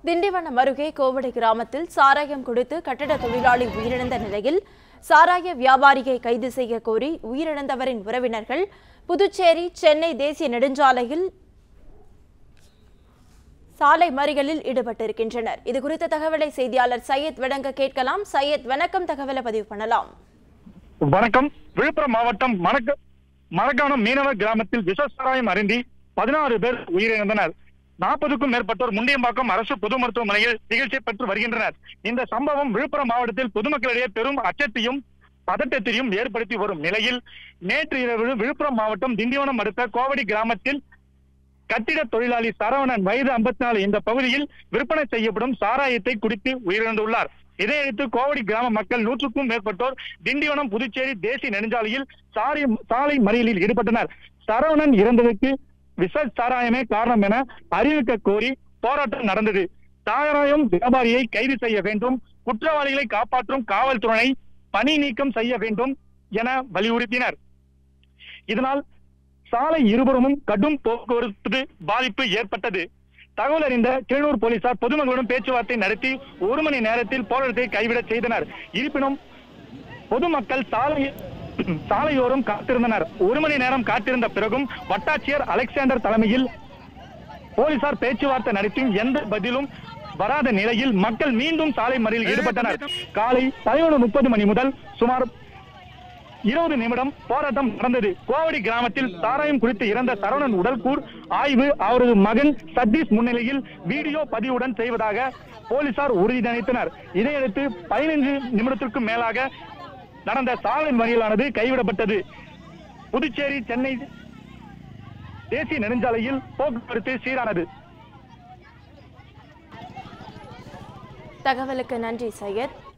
திண்டிவனம் அருகே கோவடை கிராமத்தில் சாராயம் குடித்து கட்டட தொழிலாளி உயிரிழந்த நிலையில் சாராய வியாபாரியை கைது செய்ய கோரி உயிரிழந்தவரின் உறவினர்கள் புதுச்சேரி சென்னை தேசிய நெடுஞ்சாலையில் சாலை மறியலில் ஈடுபட்டிருக்கின்றனர் இது குறித்த தகவலை செய்தியாளர் சையத் வழங்க கேட்கலாம் சையத் வணக்கம் தகவலை பதிவு பண்ணலாம் வணக்கம் விழுப்புரம் மாவட்டம் மணக்க மணக்கானம் மீனவர் கிராமத்தில் விஷசாராயம் அருந்தி பதினாறு பேர் உயிரிழந்தனர் நாற்பதுக்கும் மேற்பட்டோர் முண்டியம்பாக்கம் அரசு பொது மருத்துவமனையில் சிகிச்சை பெற்று வருகின்றனர் இந்த சம்பவம் விழுப்புரம் மாவட்டத்தில் பொதுமக்களிடையே பெரும் அச்சத்தையும் பதட்டத்தையும் ஏற்படுத்தி வரும் நிலையில் நேற்று இரவு விழுப்புரம் மாவட்டம் திண்டிவனம் அடுத்த கோவடி கிராமத்தில் கட்டிட தொழிலாளி சரவணன் வயது 54 இந்த பகுதியில் விற்பனை செய்யப்படும் சாராயத்தை குடித்து உயிரிழந்துள்ளார் இதையடுத்து கோவடி கிராம மக்கள் நூற்றுக்கும் மேற்பட்டோர் திண்டிவனம் புதுச்சேரி தேசிய நெடுஞ்சாலையில் சாரி சாலை மறியலில் ஈடுபட்டனர் சரவணன் இறந்ததற்கு விஷ சாராயமே காரணம் என அறிவிக்க கோரி போராட்டம் நடந்தது சாராயம் வியாபாரியை கைது செய்ய வேண்டும் குற்றவாளிகளை காப்பாற்றும் காவல்துறையை பணி நீக்கம் செய்ய வேண்டும் என வலியுறுத்தினர் இதனால் சாலை இருபுறமும் கடும் போக்குவரத்து பாதிப்பு ஏற்பட்டது தகவல் அறிந்த கீழூர் போலீசார் பொதுமக்களுடன் பேச்சுவார்த்தை நடத்தி ஒரு மணி நேரத்தில் போராட்டத்தை கைவிட செய்தனர் இருப்பினும் பொதுமக்கள் சாலை சாலையோரம் காத்திருந்தனர் ஒரு மணி நேரம் காத்திருந்த பிறகும் வட்டாட்சியர் அலெக்சாண்டர் தலைமையில் போலீசார் பேச்சுவார்த்தை நடத்தியும் எந்த பதிலும் வராத நிலையில் மக்கள் மீண்டும் சாலை மறியலில் ஈடுபட்டனர் காலை பதினொன்று முப்பது மணி முதல் சுமார் இருபது நிமிடம் போராட்டம் நடந்தது கோவடி கிராமத்தில் சாராயம் குடித்து இறந்த சரவணன் உடல்கூர் ஆய்வு அவரது மகன் சதீஷ் முன்னிலையில் வீடியோ பதிவுடன் செய்வதாக போலீசார் உறுதியளித்தனர் இதையடுத்து பதினைந்து நிமிடத்திற்கும் மேலாக நடந்த சாலை மறியலானது கைவிடப்பட்டது புதுச்சேரி சென்னை தேசிய நெடுஞ்சாலையில் போக்குவரத்து சீரானது தகவலுக்கு நன்றி சையத்